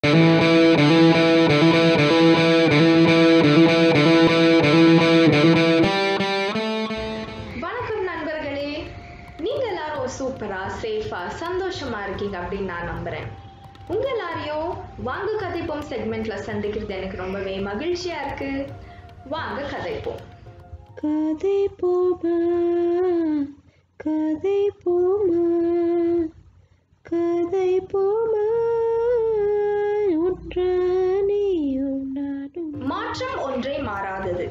வணக்கம் நண்பர்களே நீங்க எல்லாரும் சூப்பரா சேஃபா சந்தோஷமா இருக்கீங்க அப்படின்னு நான் நம்புறேன் உங்க எல்லாரையும் வாங்க கதைப்போம் செக்மெண்ட்ல சந்திக்கிறது எனக்கு ரொம்பவே மகிழ்ச்சியா இருக்கு வாங்க கதைப்போம் கதை போமா கதை போமா கதை போமா ஒன்றானேயும் நானும் மாற்றம் ஒன்றே மாறாதது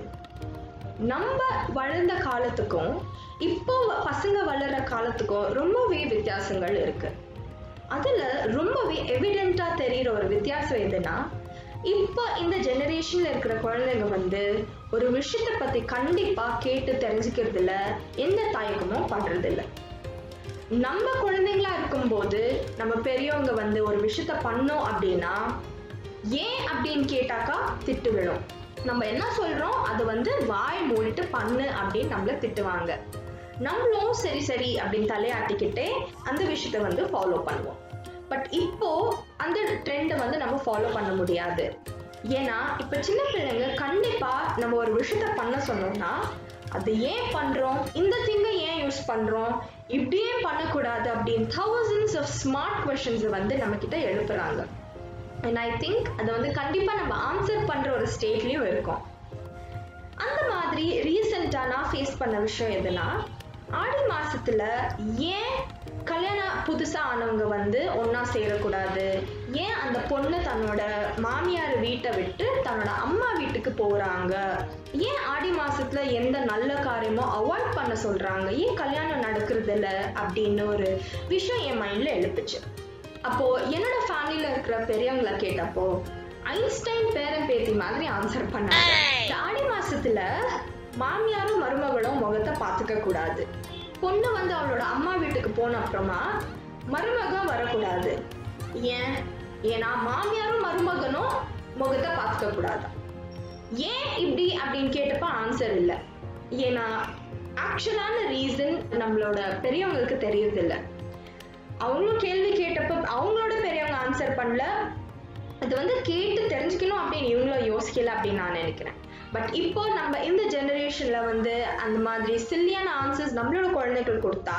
நம்ம வளர்ந்த காலத்துக்கும் இப்போ பசங்க வளர்ற காலத்துக்கும் ரொம்பவே வித்தியாசங்கள் இருக்கு அதுல ரொம்பவே எவிடென்ட்டா தெரியிற ஒரு வித்தியாசம் எதுனா இப்போ இந்த ஜெனரேஷன்ல இருக்கிற குழந்தைங்க வந்து ஒரு விஷயத்தை பத்தி கண்டிப்பா கேட்டு தெரிஞ்சுக்கிறதுல எந்த தயக்கமும் படுறது இல்ல நம்ம குழந்தைங்களா இருக்கும்போது நம்ம பெரியவங்க வந்து ஒரு விஷயத்த பண்ணோம் அப்படின்னா ஏன் அப்படின்னு கேட்டாக்கா திட்டு விழும் நம்ம என்ன சொல்றோம் அது வந்து வாய் மூடிட்டு பண்ணு அப்படின்னு நம்மள திட்டுவாங்க நம்மளும் சரி சரி அப்படின்னு தலையாட்டிக்கிட்டே அந்த விஷயத்த வந்து ஃபாலோ பண்ணுவோம் பட் இப்போ அந்த ட்ரெண்டை வந்து நம்ம ஃபாலோ பண்ண முடியாது ஏன்னா இப்போ சின்ன பிள்ளைங்க கண்டிப்பா நம்ம ஒரு விஷயத்த பண்ண சொன்னோம்னா அது ஏன் பண்றோம் இந்த திங்கை ஏன் யூஸ் பண்றோம் இப்படியே பண்ணக்கூடாது அப்படின்னு thousands ஆஃப் ஸ்மார்ட் கொஷின்ஸை வந்து நம்ம கிட்ட எழுப்புறாங்க அண்ட் ஐ திங்க் அதை வந்து கண்டிப்பா நம்ம ஆன்சர் பண்ற ஒரு ஸ்டேட்லயும் இருக்கும் அந்த மாதிரி ரீசெண்டா நான் ஃபேஸ் பண்ண விஷயம் எதுனா ஆடி மாசத்துல ஏன் கல்யாணம் புதுசா ஆனவங்க வந்து ஒண்ணா சேரக்கூடாது ஏன் அந்த பொண்ணு தன்னோட மாமியார் வீட்டை விட்டு தன்னோட அம்மா வீட்டுக்கு போறாங்க ஏன் ஆடி மாசத்துல எந்த நல்ல காரியமோ அவாய்ட் பண்ண சொல்றாங்க ஏன் கல்யாணம் நடக்கிறது இல்ல அப்படின்னு ஒரு விஷயம் என் மைண்ட்ல எழுப்புச்சு அப்போ என்னோட ஃபேமிலியில இருக்கிற பெரியவங்கள கேட்டப்போ ஐன்ஸ்டைன் பேரன் பேத்தி மாதிரி ஆன்சர் பண்ணாங்க இந்த ஆடி மாசத்துல மாமியாரும் மருமகளும் முகத்தை பார்த்துக்க கூடாது பொண்ணு வந்து அவளோட அம்மா வீட்டுக்கு போன அப்புறமா மருமகன் வரக்கூடாது ஏன் ஏன்னா மாமியாரும் மருமகனும் முகத்தை பார்த்துக்க கூடாது ஏன் இப்படி அப்படின்னு கேட்டப்ப ஆன்சர் இல்லை ஏன்னா ஆக்சுவலான ரீசன் நம்மளோட பெரியவங்களுக்கு தெரியறதில்லை அவங்களும் கேள்வி கேட்டப்ப அவங்களோட பெரியவங்க ஆன்சர் பண்ணல அது வந்து கேட்டு தெரிஞ்சுக்கணும் அப்படின்னு இவங்களும் யோசிக்கல அப்படின்னு நான் நினைக்கிறேன் பட் இப்போ நம்ம இந்த ஜெனரேஷன்ல வந்து அந்த மாதிரி சில்லியான ஆன்சர்ஸ் நம்மளோட குழந்தைகள் கொடுத்தா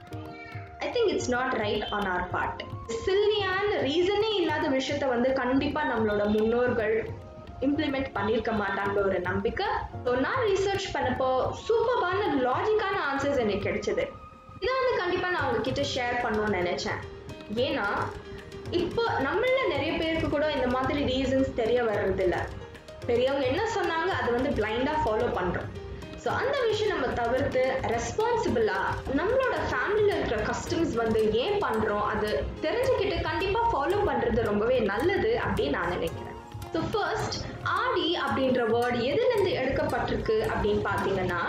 I think it's not right on our part சில்லியான ரீசனே இல்லாத விஷயத்த வந்து கண்டிப்பா நம்மளோட முன்னோர்கள் இம்ப்ளிமெண்ட் பண்ணியிருக்க மாட்டாங்க ஒரு நம்பிக்கை ஸோ நான் ரிசர்ச் பண்ணப்போ சூப்பர்பான லாஜிக்கான ஆன்சர்ஸ் எனக்கு கிடைச்சது இதை வந்து கண்டிப்பா நான் உங்ககிட்ட ஷேர் பண்ணணும்னு நினைச்சேன் ஏன்னா இப்போ நம்மள நிறைய பேருக்கு கூட இந்த மாதிரி ரீசன்ஸ் தெரிய வர்றதில்ல பெரியவங்க என்ன சொன்னாங்க அதை வந்து பிளைண்டா ஃபாலோ பண்றோம் ஸோ அந்த விஷயம் நம்ம தவிர்த்து ரெஸ்பான்சிபிளா நம்மளோட ஃபேமிலியில் இருக்கிற கஸ்டம்ஸ் வந்து ஏன் பண்றோம் அது தெரிஞ்சுக்கிட்டு கண்டிப்பா ஃபாலோ பண்றது ரொம்பவே நல்லது அப்படின்னு நான் நினைக்கிறேன் ஸோ ஃபர்ஸ்ட் ஆடி அப்படின்ற வேர்டு எதுலேருந்து எடுக்கப்பட்டிருக்கு அப்படின்னு பார்த்தீங்கன்னா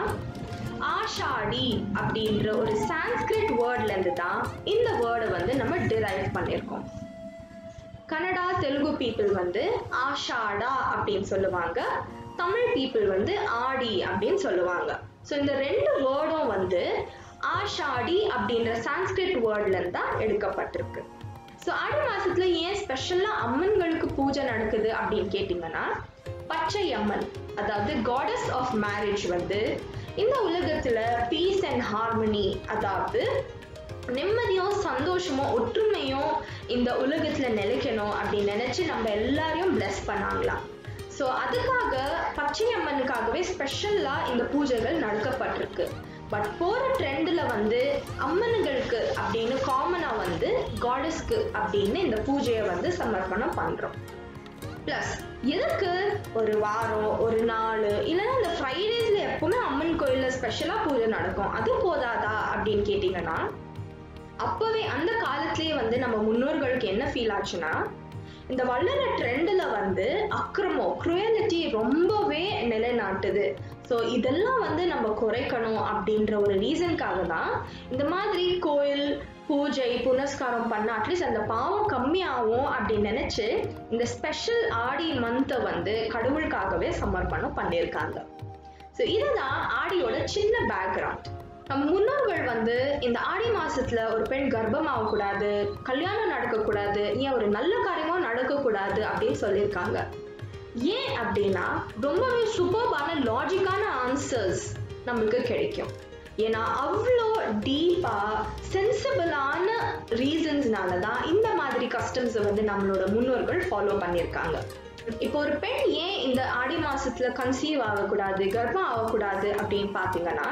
ஆஷாடி அப்படின்ற ஒரு சான்ஸ்கிரிட் வேர்ட்ல இருந்து தான் இந்த வேர்டை வந்து நம்ம டிரைவ் பண்ணியிருக்கோம் கன்னடா தெலுங்கு பீப்புள் வந்து ஆஷாடா அப்படின்னு சொல்லுவாங்க தமிழ் பீப்புள் வந்து ஆடி அப்படின்னு சொல்லுவாங்க ஸோ இந்த ரெண்டு வேர்டும் வந்து ஆஷாடி அப்படின்ற சான்ஸ்கிரிட் வேர்ட்ல இருந்து தான் எடுக்கப்பட்டிருக்கு ஸோ ஆடி மாசத்துல ஏன் ஸ்பெஷலா அம்மன்களுக்கு பூஜை நடக்குது அப்படின்னு கேட்டிங்கன்னா பச்சை அம்மன் அதாவது காடஸ் ஆஃப் மேரேஜ் வந்து இந்த உலகத்துல பீஸ் அண்ட் ஹார்மனி அதாவது நிம்மதியும் சந்தோஷமும் ஒற்றுமையும் இந்த உலகத்துல நிலைக்கணும் அப்படின்னு நினைச்சு நம்ம எல்லாரையும் பிளஸ் பண்ணாங்களாம் ஸோ அதுக்காக பச்சை அம்மனுக்காகவே ஸ்பெஷலா இந்த பூஜைகள் நடக்கப்பட்டிருக்கு பட் போற ட்ரெண்ட்ல வந்து அம்மனுங்களுக்கு அப்படின்னு காமனா வந்து காடஸ்க்கு அப்படின்னு இந்த பூஜையை வந்து சமர்ப்பணம் பண்றோம் பிளஸ் எதுக்கு ஒரு வாரம் ஒரு நாள் இல்லைன்னா இந்த ஃப்ரைடேஸ்ல எப்பவுமே அம்மன் கோயில்ல ஸ்பெஷலா பூஜை நடக்கும் அது போதாதா அப்படின்னு கேட்டீங்கன்னா அப்பவே அந்த காலத்திலேயே வந்து நம்ம முன்னோர்களுக்கு என்ன ஃபீல் ஆச்சுன்னா இந்த வளர ட்ரெண்ட்ல வந்து அக்கிரமம் குரூயலிட்டி ரொம்பவே நிலைநாட்டுது ஸோ இதெல்லாம் வந்து நம்ம குறைக்கணும் அப்படின்ற ஒரு ரீசனுக்காக தான் இந்த மாதிரி கோயில் பூஜை புனஸ்காரம் பண்ண அட்லீஸ்ட் அந்த பாவம் கம்மியாகும் அப்படின்னு நினைச்சு இந்த ஸ்பெஷல் ஆடி மந்த்தை வந்து கடவுளுக்காகவே சமர்ப்பணம் பண்ணியிருக்காங்க ஸோ இதுதான் ஆடியோட சின்ன பேக்ரவுண்ட் நம்ம முன்னோர்கள் வந்து இந்த ஆடி மாசத்துல ஒரு பெண் கர்ப்பம் ஆகக்கூடாது கல்யாணம் நடக்கக்கூடாது ஏன் ஒரு நல்ல காரியமும் நடக்கக்கூடாது அப்படின்னு சொல்லியிருக்காங்க ஏன் அப்படின்னா ரொம்பவே சூப்பர்பான லாஜிக்கான ஆன்சர்ஸ் நம்மளுக்கு கிடைக்கும் ஏன்னா அவ்வளோ டீப்பா சென்சிபிளான ரீசன்ஸ்னால தான் இந்த மாதிரி கஸ்டம்ஸை வந்து நம்மளோட முன்னோர்கள் ஃபாலோ பண்ணியிருக்காங்க இப்போ ஒரு பெண் ஏன் இந்த ஆடி மாசத்துல கன்சீவ் ஆகக்கூடாது கர்ப்பம் ஆகக்கூடாது அப்படின்னு பார்த்தீங்கன்னா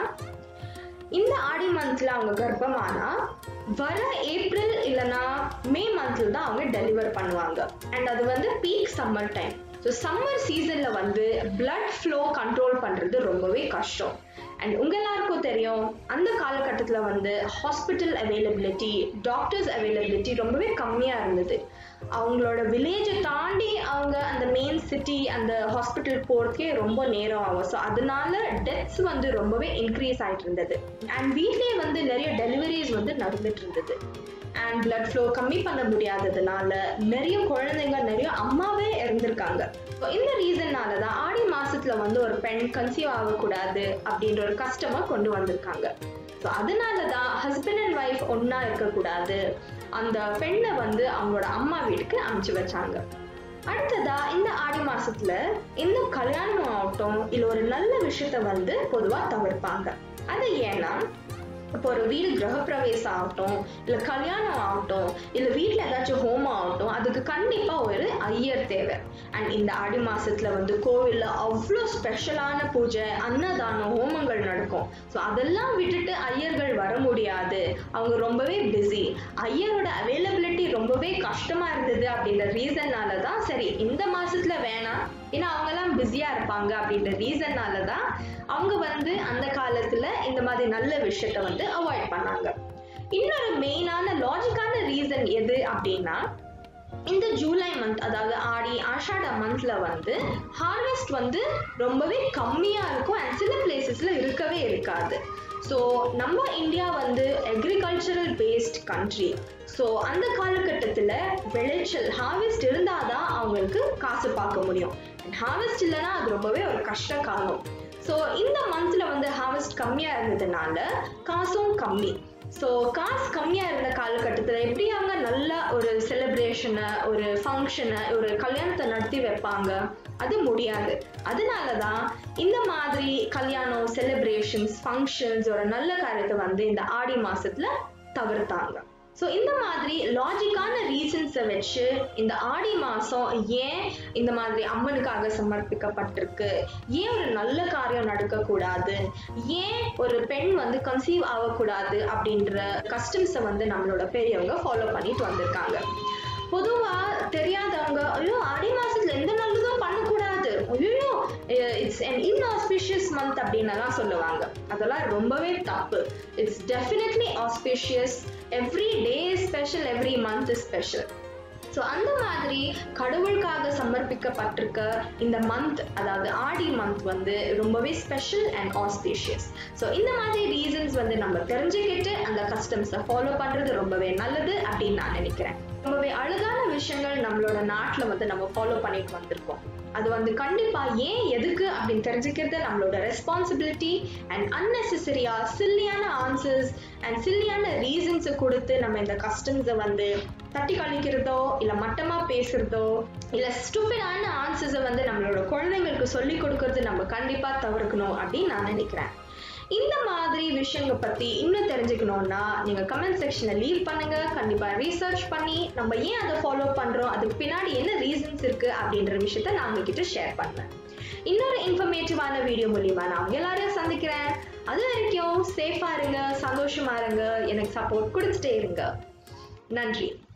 இந்த ஆடி மந்த்ல அவங்க கர்ப்பமானா வர ஏப்ரல் இல்லைன்னா மே மந்த்ல தான் அவங்க டெலிவர் பண்ணுவாங்க அண்ட் அது வந்து peak summer time so summer சீசன்ல வந்து பிளட் ஃப்ளோ கண்ட்ரோல் பண்றது ரொம்பவே கஷ்டம் அண்ட் உங்க எல்லாருக்கும் தெரியும் அந்த காலகட்டத்தில் வந்து ஹாஸ்பிட்டல் அவைலபிலிட்டி டாக்டர்ஸ் அவைலபிலிட்டி ரொம்பவே கம்மியாக இருந்தது அவங்களோட வில்லேஜை தாண்டி அவங்க அந்த மெயின் சிட்டி அந்த ஹாஸ்பிட்டல் போகிறதுக்கே ரொம்ப நேரம் ஆகும் ஸோ அதனால டெத்ஸ் வந்து ரொம்பவே இன்க்ரீஸ் ஆகிட்டு இருந்தது அண்ட் வீட்லேயே வந்து நிறைய டெலிவரிஸ் வந்து நடந்துட்டு இருந்தது அண்ட் பிளட் ஃப்ளோ கம்மி பண்ண முடியாததுனால நிறைய குழந்தைங்க நிறைய அம்மாவே இறந்திருக்காங்க இந்த ரீசன்னால தான் ஆடி மாசத்துல வந்து ஒரு பெண் கன்சீவ் ஆகக்கூடாது அப்படின்ற ஒரு கஷ்டமா கொண்டு வந்திருக்காங்க ஸோ அதனால தான் ஹஸ்பண்ட் அண்ட் ஒய்ஃப் ஒன்னா இருக்கக்கூடாது அந்த பெண்ணை வந்து அவங்களோட அம்மா வீட்டுக்கு அனுப்பிச்சு வச்சாங்க அடுத்ததா இந்த ஆடி மாசத்துல இந்த கல்யாணம் ஆகட்டும் இல்ல ஒரு நல்ல விஷயத்த வந்து பொதுவா தவிர்ப்பாங்க அது ஏன்னா இப்போ ஒரு வீடு கிரகப்பிரவேசம் ஆகட்டும் இல்ல கல்யாணம் ஆகட்டும் இல்ல வீட்ல ஏதாச்சும் ஹோமம் ஆகட்டும் அதுக்கு கண்டிப்பா ஒரு ஐயர் தேவை அண்ட் இந்த ஆடி மாசத்துல வந்து கோவில்ல அவ்வளோ ஸ்பெஷலான பூஜை அன்னதானம் ஹோமங்கள் நடக்கும் ஸோ அதெல்லாம் விட்டுட்டு ஐயர்கள் வர முடியாது அவங்க ரொம்பவே பிஸி ஐயரோட அவைலபிலிட்டி ரொம்பவே கஷ்டமா இருந்தது அப்படின்ற ரீசன்னால தான் சரி இந்த மாசத்துல வேணாம் ஏன்னா அவங்கெல்லாம் பிஸியா இருப்பாங்க அப்படின்ற ரீசன்னால தான் அவங்க வந்து அந்த காலத்துல இந்த மாதிரி நல்ல விஷயத்த வந்து அவாய்ட் பண்ணாங்க இன்னொரு மெயினான லாஜிக்கான ரீசன் எது அப்படின்னா இந்த ஜூலை மந்த் அதாவது ஆடி ஆஷாட மந்த்ல வந்து ஹார்வெஸ்ட் வந்து ரொம்பவே கம்மியா இருக்கும் அண்ட் சில பிளேசஸ்ல இருக்கவே இருக்காது ஸோ நம்ம இந்தியா வந்து அக்ரிகல்ச்சரல் பேஸ்ட் கண்ட்ரி ஸோ அந்த காலகட்டத்தில் விளைச்சல் ஹார்வெஸ்ட் இருந்தால் தான் அவங்களுக்கு காசு பார்க்க முடியும் ஹார்வெஸ்ட் இல்லைன்னா அது ரொம்பவே ஒரு கஷ்ட காலம் ஸோ இந்த மந்த்ல வந்து ஹார்வெஸ்ட் கம்மியா இருந்ததுனால காசும் கம்மி ஸோ காசு கம்மியாக இருந்த காலகட்டத்தில் எப்படி அவங்க நல்ல ஒரு செலிப்ரேஷனை ஒரு ஃபங்க்ஷனை ஒரு கல்யாணத்தை நடத்தி வைப்பாங்க அது முடியாது அதனால தான் இந்த மாதிரி கல்யாணம் செலிப்ரேஷன்ஸ் ஃபங்க்ஷன்ஸ் ஒரு நல்ல காரியத்தை வந்து இந்த ஆடி மாசத்துல தவிர்த்தாங்க ஸோ இந்த மாதிரி லாஜிக்கான ரீசன்ஸை வச்சு இந்த ஆடி மாதம் ஏன் இந்த மாதிரி அம்மனுக்காக சமர்ப்பிக்கப்பட்டிருக்கு ஏன் ஒரு நல்ல காரியம் நடக்கக்கூடாது ஏன் ஒரு பெண் வந்து கன்சீவ் ஆகக்கூடாது அப்படின்ற கஸ்டம்ஸை வந்து நம்மளோட பெரியவங்க ஃபாலோ பண்ணிட்டு வந்திருக்காங்க பொதுவா தெரியாதவங்க ஐயோ ஆடி மாசத்துல எந்த நல்லதும் பண்ணக்கூடாது ஐயோ இட்ஸ் அன் இன்ஆஸ்பிஷியஸ் மந்த் அப்படின்னு எல்லாம் சொல்லுவாங்க அதெல்லாம் ரொம்பவே தப்பு it's definitely auspicious every day special every month special so அந்த மாதிரி கடவுளுக்காக சமர்ப்பிக்கப்பட்டிருக்க இந்த மந்த் அதாவது ஆடி மந்த் வந்து ரொம்பவே ஸ்பெஷல் அண்ட் ஆஸ்பீஷியஸ் ஸோ இந்த மாதிரி ரீசன்ஸ் வந்து நம்ம தெரிஞ்சுக்கிட்டு அந்த கஸ்டம்ஸை ஃபாலோ பண்ணுறது ரொம்பவே நல்லது அப்படின்னு நான் நினைக்கிறேன் ரொம்பவே அழகான விஷயங்கள் நம்மளோட நாட்டில் வந்து நம்ம ஃபாலோ பண்ணிட்டு வந்திருக்கோம் அது வந்து கண்டிப்பா ஏன் எதுக்கு அப்படின்னு தெரிஞ்சுக்கிறது நம்மளோட ரெஸ்பான்சிபிலிட்டி அண்ட் அன்னெசரியா சில்லியான ஆன்சர்ஸ் அண்ட் சில்லியான ரீசன்ஸை கொடுத்து நம்ம இந்த கஸ்டம்ஸை வந்து தட்டி கழிக்கிறதோ இல்ல மட்டமா பேசுறதோ இல்ல ஸ்டூபிடான ஆன்சர்ஸை வந்து நம்மளோட குழந்தைங்களுக்கு சொல்லி கொடுக்கறது நம்ம கண்டிப்பா தவிர்க்கணும் அப்படின்னு நான் நினைக்கிறேன் இந்த மாதிரி விஷயங்கள் பத்தி இன்னும் தெரிஞ்சுக்கணும்னா நீங்க கமெண்ட் செக்ஷன்ல லீவ் பண்ணுங்க கண்டிப்பா ரீசர்ச் பண்ணி நம்ம ஏன் அதை ஃபாலோ பண்றோம் அதுக்கு பின்னாடி என்ன ரீசன்ஸ் இருக்கு அப்படின்ற விஷயத்த நான் உங்ககிட்ட ஷேர் பண்ணேன் இன்னொரு இன்ஃபர்மேட்டிவான வீடியோ மூலியமா நான் உங்க எல்லாரையும் சந்திக்கிறேன் அது வரைக்கும் சேஃபா இருங்க சந்தோஷமா இருங்க எனக்கு சப்போர்ட் கொடுத்துட்டே இருங்க நன்றி